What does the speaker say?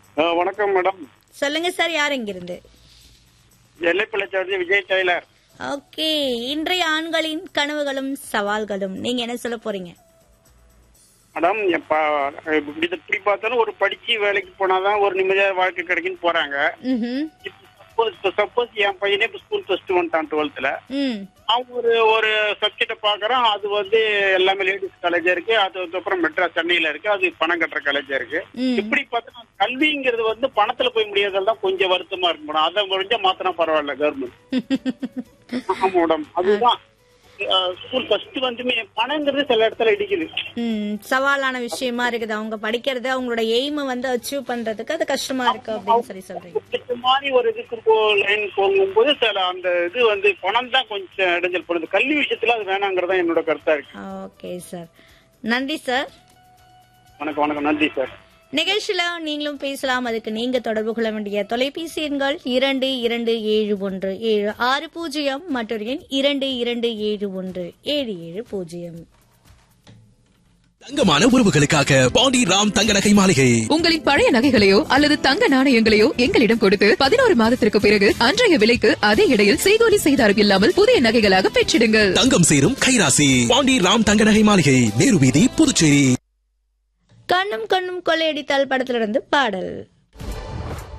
ஆ, வணக்கம் மேடம் சொல்லுங்க சார் யார் இங்கிருந்து எல்லைப்பிள்ளை சார்ஜ் விஜய் டெய்லர் ஓகே இன்றைய ஆண்களின் கனவுகளும் சவால்களும் நீங்க என்ன சொல்ல போறீங்க மேடம் இப்ப இப்படி இப்படி பார்த்தாலும் ஒரு படிச்சு வேலைக்கு போனாதான் ஒரு நிம்மதியான வாழ்க்கை கிடைக்குன்னு போறாங்க ம்ஹும். சப்போஸ் சப்போஸ் என் பையனே இப்ப ஸ்கூல் ஃபர்ஸ்ட் வந்துட்டான் டுவெல்த்ல ம் அவன் ஒரு ஒரு சப்ஜெக்ட பாக்குறான் அது வந்து எல்லாமே லேடிஸ் காலேஜா இருக்கு அதுக்கப்புறம் மெட்ராஸ் சென்னையில இருக்கு அது பணம் கட்டுற காலேஜா இருக்கு ம். இப்படி பார்த்தா கல்விங்கிறது வந்து பணத்துல போய் முடியாதது தான் கொஞ்சம் வருத்தமா இருக்கு மேடம் அதை முடிஞ்சா மாத்தினா பரவாயில்ல கவர்மெண்ட் ஆமா மேடம் அதுதான் ஸ்கூல் ஃபர்ஸ்ட் வந்துமே பணங்கிறது சில இடத்துல இடிக்குது ம் சவாலான விஷயமா இருக்குது அவங்க படிக்கிறது அவங்களோட எய்மை வந்து அச்சீவ் பண்றதுக்கு அது கஷ்டமா இருக்கு அப்படின்னு சொல்லி சொல்றீங்க இந்த மாதிரி ஒரு இதுக்கு லைன் போகும்போது சில அந்த இது வந்து பணம் தான் கொஞ்சம் இடைஞ்சல் பண்ணுது கல்வி விஷயத்துல அது வேணாங்கிறதா என்னோட கருத்தா இருக்கு ஓகே சார் நன்றி சார் வணக்கம் வணக்கம் நன்றி சார் நிகழ்ச்சியில நீங்களும் பேசலாம் அதுக்கு நீங்க தொடர்பு கொள்ள வேண்டிய தொலைபேசி எண்கள் இரண்டு இரண்டு ஏழு ஒன்று ஏழு ஆறு பூஜ்ஜியம் மற்றொரு எண் இரண்டு இரண்டு ஏழு ஒன்று ஏழு ஏழு பூஜ்ஜியம் தங்கமான உறவுகளுக்காக பாண்டி ராம் தங்க நகை மாளிகை உங்களின் பழைய நகைகளையோ அல்லது தங்க நாணயங்களையோ எங்களிடம் கொடுத்து பதினோரு மாதத்திற்கு பிறகு அன்றைய விலைக்கு அதே இடையில் செய்கூலி செய்தாரம் இல்லாமல் புதிய நகைகளாக பெற்றிடுங்கள் தங்கம் சேரும் கைராசி பாண்டி ராம் தங்க நகை மாளிகை நேரு வீதி புதுச்சேரி கண்ணும் கண்ணும் கொள்ளையடித்தால் படத்திலிருந்து பாடல்